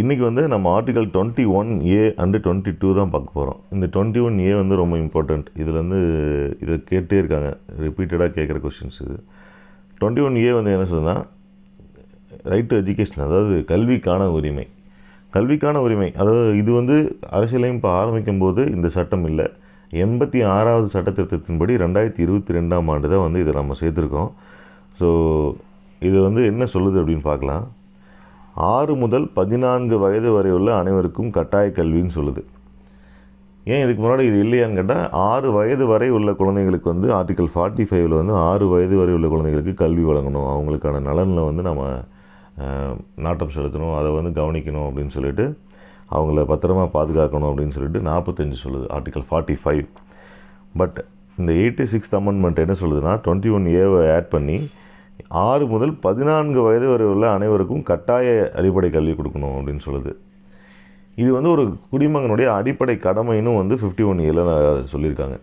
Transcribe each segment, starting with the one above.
இன்றைக்கி வந்து நம்ம article twenty one A and twenty two தான் பார்க்க போகிறோம் இந்த டுவெண்ட்டி ஒன் ஏ வந்து ரொம்ப இம்பார்ட்டண்ட் இதில் வந்து இதை கேட்டே இருக்காங்க ரிப்பீட்டடாக கேட்குற கொஷின்ஸ் இது டுவெண்ட்டி ஒன் ஏ வந்து என்ன சொல்லுதுன்னா ரைட் டு எஜுகேஷன் அதாவது கல்விக்கான உரிமை கல்விக்கான உரிமை அதாவது இது வந்து அரசியலையும் ஆரம்பிக்கும் போது இந்த சட்டம் இல்லை எண்பத்தி ஆறாவது சட்ட திருத்தத்தின்படி ரெண்டாயிரத்தி இருபத்தி ரெண்டாம் ஆண்டு தான் வந்து இதை நம்ம சேர்த்துருக்கோம் ஸோ இது வந்து என்ன சொல்லுது அப்படின்னு பார்க்கலாம் ஆறு முதல் பதினான்கு வயது வரை உள்ள அனைவருக்கும் கட்டாய கல்வின்னு சொல்லுது ஏன் இதுக்கு முன்னாடி இது இல்லையான்னு கேட்டால் ஆறு வயது வரை உள்ள குழந்தைங்களுக்கு வந்து ஆர்டிகல் ஃபார்ட்டி ஃபைவ்ல வந்து ஆறு வயது வரை உள்ள குழந்தைங்களுக்கு கல்வி வழங்கணும் அவங்களுக்கான நலனில் வந்து நம்ம அஹ், நாட்டம் செலுத்தணும் அதை வந்து கவனிக்கணும் அப்படின்னு சொல்லிட்டு அவங்கள பத்திரமா பாதுகாக்கணும் அப்படின்னு சொல்லிட்டு நாற்பத்தஞ்சு சொல்லுது ஆர்டிகல் ஃபார்ட்டி ஃபைவ் பட் இந்த எயிட்டி சிக்ஸ்த் அமெண்ட்மெண்ட் என்ன சொல்லுதுன்னா டுவெண்ட்டி ஒன் ஏவை ஆட் பண்ணி ஆறு முதல் பதினான்கு வயது வரை உள்ள அனைவருக்கும் கட்டாய அடிப்படை கல்வி கொடுக்கணும் அப்படின்னு சொல்லுது இது வந்து ஒரு குடிமகனுடைய அடிப்படை கடமைன்னு வந்து ஃபிஃப்டி ஒன் ஏல சொல்லியிருக்காங்க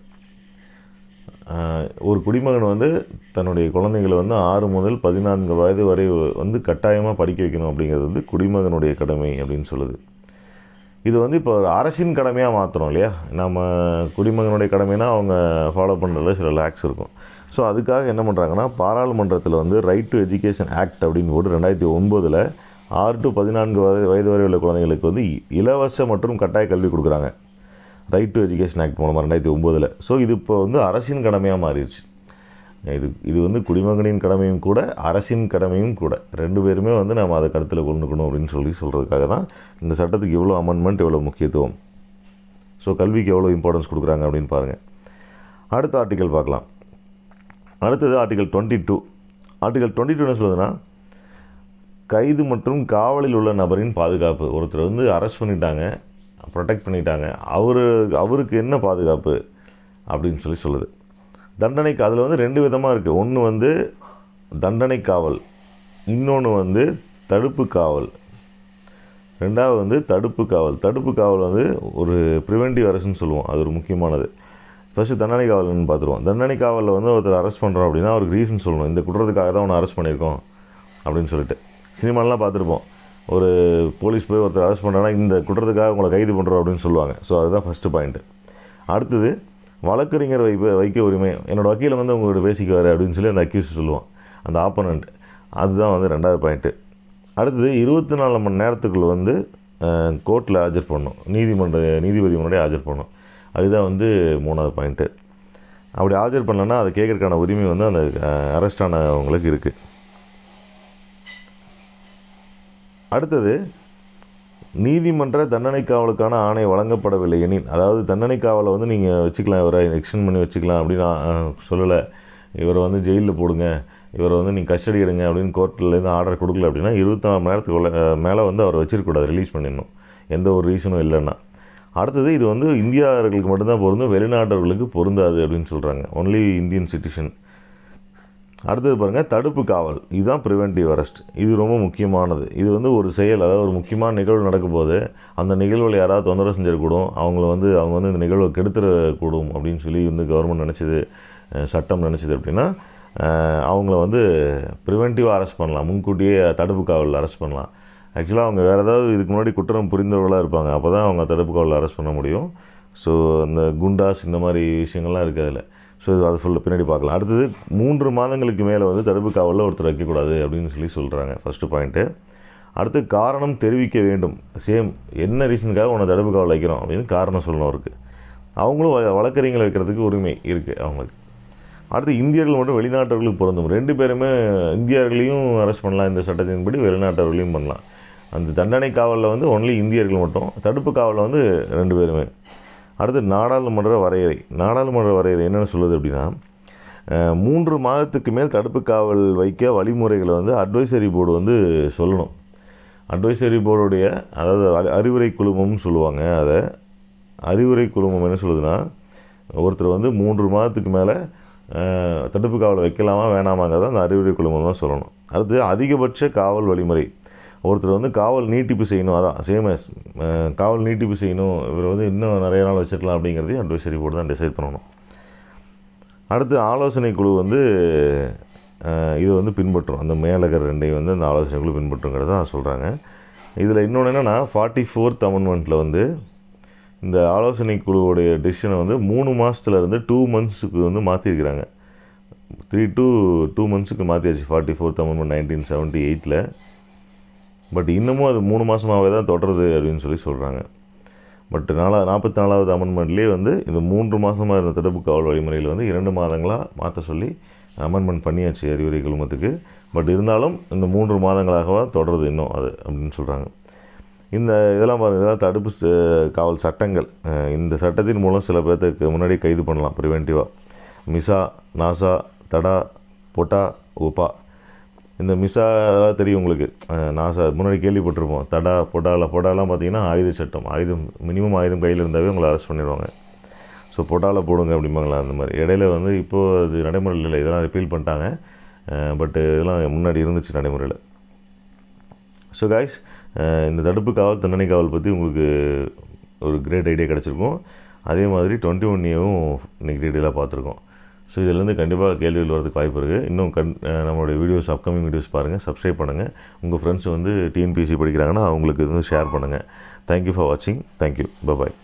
ஆஹ் ஒரு குடிமகன் வந்து தன்னுடைய குழந்தைகளை வந்து ஆறு முதல் பதினான்கு வயது வரை வந்து கட்டாயமாக படிக்க வைக்கணும் அப்படிங்கிறது வந்து குடிமகனுடைய கடமை அப்படின்னு சொல்லுது இது வந்து இப்போ அரசின் கடமையாக மாற்றுறோம் இல்லையா நம்ம குடிமகனுடைய கடமைனா அவங்க ஃபாலோ பண்ணுறதுல சில லேக்ஸ் இருக்கும் ஸோ அதுக்காக என்ன பண்ணுறாங்கன்னா பாராளுமன்றத்தில் வந்து ரைட் டு எஜுகேஷன் ஆக்ட் அப்படின்னு போட்டு ரெண்டாயிரத்தி ஒம்போதில் ஆறு டு பதினான்கு வயது வயது வரை உள்ள குழந்தைங்களுக்கு வந்து இலவச மற்றும் கட்டாய கல்வி கொடுக்குறாங்க ரைட் டு எஜுகேஷன் ஆக்ட் மூலமாக ரெண்டாயிரத்தி ஒம்போதில் ஸோ இது இப்போ வந்து அரசின் கடமையாக மாறிடுச்சு இது இது வந்து குடிமகனின் கடமையும் கூட அரசின் கடமையும் கூட ரெண்டு பேருமே வந்து நம்ம அதை கருத்தில் கொண்டுக்கணும் அப்படின்னு சொல்லி சொல்கிறதுக்காக தான் இந்த சட்டத்துக்கு இவ்வளோ அமெண்ட்மெண்ட் இவ்வளோ முக்கியத்துவம் ஸோ கல்விக்கு எவ்வளோ இம்பார்ட்டன்ஸ் கொடுக்குறாங்க அப்படின்னு பாருங்கள் அடுத்த ஆர்டிக்கல் பார்க்கலாம் அடுத்தது article twenty two article twenty two என்ன சொல்லுதுன்னா கைது மற்றும் காவலில் உள்ள நபரின் பாதுகாப்பு ஒருத்தர் வந்து அரெஸ்ட் பண்ணிட்டாங்க ப்ரொடெக்ட் பண்ணிட்டாங்க அவர் அவருக்கு என்ன பாதுகாப்பு அப்படின்னு சொல்லி சொல்லுது தண்டனைக்கு அதில் வந்து ரெண்டு விதமாக இருக்குது ஒன்று வந்து தண்டனை காவல் இன்னொன்று வந்து தடுப்பு காவல் ரெண்டாவது வந்து தடுப்பு காவல் தடுப்பு காவல் வந்து ஒரு ப்ரிவென்டிவ் அரசுன்னு சொல்லுவோம் அது ஒரு முக்கியமானது ஃபஸ்ட்டு தண்டனை காவல்னு பார்த்துருவோம் தண்டனை காவலில் வந்து ஒருத்தர் அரெஸ்ட் பண்ணுறோம் அப்படின்னா அவருக்கு ரீசன் சொல்லணும் இந்த குற்றத்துக்காக தான் அவனை அரெஸ்ட் பண்ணியிருக்கோம் அப்படின்னு சொல்லிட்டு சினிமாலாம் பார்த்துருப்போம் ஒரு போலீஸ் போய் ஒருத்தர் அரெஸ்ட் பண்ணுறாங்கன்னா இந்த குற்றத்துக்காக உங்களை கைது பண்ணுறோம் அப்படின்னு சொல்லுவாங்க ஸோ அதுதான் ஃபஸ்ட்டு பாயிண்ட்டு அடுத்தது வழக்கறிஞர் வைப்ப வைக்க உரிமை என்னோட வக்கீலை வந்து உங்களோட பேசிக்குவார் அப்படின்னு சொல்லி அந்த அக்யூஸ் சொல்லுவான் அந்த ஆப்போனண்ட் அதுதான் வந்து ரெண்டாவது பாயிண்ட்டு அடுத்தது இருபத்தி நாலு மணி நேரத்துக்குள்ள வந்து கோர்ட்டில் ஆஜர் பண்ணணும் நீதிமன்ற நீதிபதி முன்னாடி ஆஜர் பண்ணணும் அதுதான் வந்து மூணாவது பாயிண்ட்டு அப்படி ஆஜர் பண்ணலன்னா அதை கேட்கறதுக்கான உரிமை வந்து அந்த அரெஸ்ட் ஆனவங்களுக்கு இருக்குது அடுத்தது நீதிமன்ற தண்டனை காவலுக்கான ஆணை வழங்கப்படவில்லை எனில் அதாவது தண்டனை காவலை வந்து நீங்கள் வச்சுக்கலாம் இவரை எக்ஸ்டெண்ட் பண்ணி வச்சுக்கலாம் அப்படின்னு நான் சொல்லலை இவரை வந்து ஜெயிலில் போடுங்க இவரை வந்து நீங்கள் கஸ்டடி எடுங்க அப்படின்னு கோர்ட்டிலேருந்து ஆர்டர் கொடுக்கல அப்படின்னா இருபத்தி நாலு மணி நேரத்துக்கு உள்ள மேலே வந்து அவர் வச்சிருக்கக்கூடாது ரிலீஸ் பண்ணிடணும் எந்த ஒரு ரீசனும் இல்லைன்னா அடுத்தது இது வந்து இந்தியாவர்களுக்கு மட்டும்தான் பொருந்தும் வெளிநாட்டவர்களுக்கு பொருந்தாது அப்படின்னு சொல்கிறாங்க ஒன்லி இந்தியன் சிட்டிசன் அடுத்தது பாருங்கள் தடுப்பு காவல் இதுதான் ப்ரிவென்டிவ் அரெஸ்ட் இது ரொம்ப முக்கியமானது இது வந்து ஒரு செயல் அதாவது ஒரு முக்கியமான நிகழ்வு நடக்கும்போது அந்த நிகழ்வில் யாராவது தொந்தரவு செஞ்சிடக்கூடும் அவங்கள வந்து அவங்க வந்து இந்த நிகழ்வை கெடுத்துடக்கூடும் அப்படின்னு சொல்லி வந்து கவர்மெண்ட் நினச்சிது சட்டம் நினச்சிது அப்படின்னா அஹ், அவங்கள வந்து ப்ரிவென்டிவாக அரெஸ்ட் பண்ணலாம் முன்கூட்டியே தடுப்பு காவலில் அரெஸ்ட் பண்ணலாம் ஆக்சுவலாக அவங்க வேறு ஏதாவது இதுக்கு முன்னாடி குற்றம் புரிந்தவர்களாக இருப்பாங்க அப்போ தான் அவங்க தடுப்பு காவலில் அரெஸ்ட் பண்ண முடியும் ஸோ அந்த குண்டாஸ் இந்த மாதிரி விஷயங்கள்லாம் இருக்குது அதில் ஸோ இது அது ஃபுல்லாக பின்னாடி பார்க்கலாம் அடுத்தது மூன்று மாதங்களுக்கு மேலே வந்து தடுப்பு காவலில் ஒருத்தர் வைக்கக்கூடாது அப்படின்னு சொல்லி சொல்கிறாங்க ஃபஸ்ட்டு பாயிண்ட்டு அடுத்து காரணம் தெரிவிக்க வேண்டும் சேம் என்ன ரீசனுக்காக உன்னை தடுப்பு காவல் வைக்கிறோம் அப்படின்னு காரணம் சொல்லணும் இருக்குது அவங்களும் வ- வழக்கறிஞர்கள் வைக்கிறதுக்கு உரிமை இருக்குது அவங்களுக்கு அடுத்து இந்தியர்கள் மட்டும் வெளிநாட்டவர்களுக்கு பொருந்தும் ரெண்டு பேருமே இந்தியர்களையும் அரெஸ்ட் பண்ணலாம் இந்த சட்டத்தின்படி வெளிநாட்டவர்களையும் பண்ணலாம் அந்த தண்டனை காவலில் வந்து ஒன்லி இந்தியர்கள் மட்டும் தடுப்பு காவலில் வந்து ரெண்டு பேருமே அடுத்து நாடாளுமன்ற வரையறை நாடாளுமன்ற வரையறை என்னென்னு சொல்லுது அப்படின்னா அஹ், மூன்று மாதத்துக்கு மேல் தடுப்பு காவல் வைக்க வழிமுறைகளை வந்து அட்வைசரி போர்டு வந்து சொல்லணும் அட்வைசரி போர்டுடைய அதாவது அறி- அறிவுரை குழுமம்னு சொல்லுவாங்க அதை அறிவுரை குழுமம் என்ன சொல்லுதுன்னா ஒருத்தர் வந்து மூன்று மாதத்துக்கு மேலே தடுப்பு காவல் வைக்கலாமா வேணாமாங்கிறத அந்த அறிவுரை குழுமம் தான் சொல்லணும் அடுத்து அதிகபட்ச காவல் வழிமுறை ஒருத்தர் வந்து காவல் நீட்டிப்பு செய்யணும் அதான் சேம் as காவல் நீட்டிப்பு செய்யணும் இவர் வந்து இன்னும் நிறைய நாள் வச்சிருக்கலாம் அப்படிங்கிறதையும் அட்வைசரி போர்டு தான் டிசைட் பண்ணணும் அடுத்து ஆலோசனை குழு வந்து அஹ், இது வந்து பின்பற்றும் அந்த மேலகர் ரெண்டையும் வந்து அந்த ஆலோசனை குழு பின்பற்றுங்கிறத சொல்கிறாங்க இதில் இன்னொன்று என்னென்னா ஃபார்ட்டி ஃபோர்த் அமெண்ட்மெண்ட்டில் வந்து இந்த ஆலோசனை குழுவோடைய டெசிஷனை வந்து மூணு மாதத்துல இருந்து டூ மந்த்ஸுக்கு வந்து மாற்றிருக்கிறாங்க த்ரீ டூ டூ மந்த்ஸுக்கு மாற்றியாச்சு forty fourth amendment nineteen seventy எயிட்டில் பட் இன்னமும் அது மூணு மாதமாகவே தான் தொடருது அப்படின்னு சொல்லி சொல்கிறாங்க பட் நாலா நாற்பத்தி நாலாவது அமெண்ட்மெண்ட்லேயே வந்து இந்த மூன்று மாதமாக இருந்த தடுப்பு காவல் வழிமுறையில் வந்து இரண்டு மாதங்களாக மாற்ற சொல்லி அமெண்ட்மெண்ட் பண்ணியாச்சு அறிவுரை குழுமத்துக்கு பட் இருந்தாலும் இந்த மூன்று மாதங்களாகவா தொடருது இன்னும் அது அப்படின்னு சொல்கிறாங்க இந்த இதெல்லாம் பாருங்கள் இதெல்லாம் தடுப்பு ச- காவல் சட்டங்கள் அஹ் இந்த சட்டத்தின் மூலம் சில பேர்த்துக்கு முன்னாடி கைது பண்ணலாம் ப்ரிவென்டிவாக மிசா நாசா தடா பொட்டா உப்பா இந்த மிசா அதெல்லாம் தெரியும் உங்களுக்கு அஹ் நாசா முன்னாடி கேள்விப்பட்டிருப்போம் தடா பொட்டாவில் பொட்டாலாம் பார்த்தீங்கன்னா ஆயுத சட்டம் ஆயுதம் மினிமம் ஆயுதம் கையில் இருந்தாவே உங்களை அரெஸ்ட் பண்ணிடுவாங்க ஸோ பொட்டாவில் போடுங்க அப்படிம்பாங்களா அந்த மாதிரி இடையில வந்து இப்போது அது நடைமுறையில் இல்லை இதெல்லாம் ரிப்பீல் பண்ணிட்டாங்க பட் இதெல்லாம் முன்னாடி இருந்துச்சு நடைமுறையில் ஸோ காய்ஸ் இந்த தடுப்பு காவல் தண்டனை காவல் பற்றி உங்களுக்கு ஒரு கிரேட் ஐடியா கிடச்சிருக்கும் அதே மாதிரி டுவெண்ட்டி ஒன் இயரும் இன்றைக்கி டீட்டெயிலாக பார்த்துருக்கோம் ஸோ இதுலேருந்து கண்டிப்பாக கேள்விகள் வரதுக்கு வாய்ப்பு இருக்குது இன்னும் கண் அஹ் நம்மளுடைய வீடியோஸ் அப்கமிங் வீடியோஸ் பாருங்கள் சப்ஸ்கிரைப் பண்ணுங்கள் உங்கள் ஃப்ரெண்ட்ஸ் வந்து டிஎன்பிசி படிக்கிறாங்கன்னா அவங்களுக்கு வந்து ஷேர் பண்ணுங்கள் தேங்க்யூ ஃபார் வாட்சிங் தேங்க்யூ பபாய்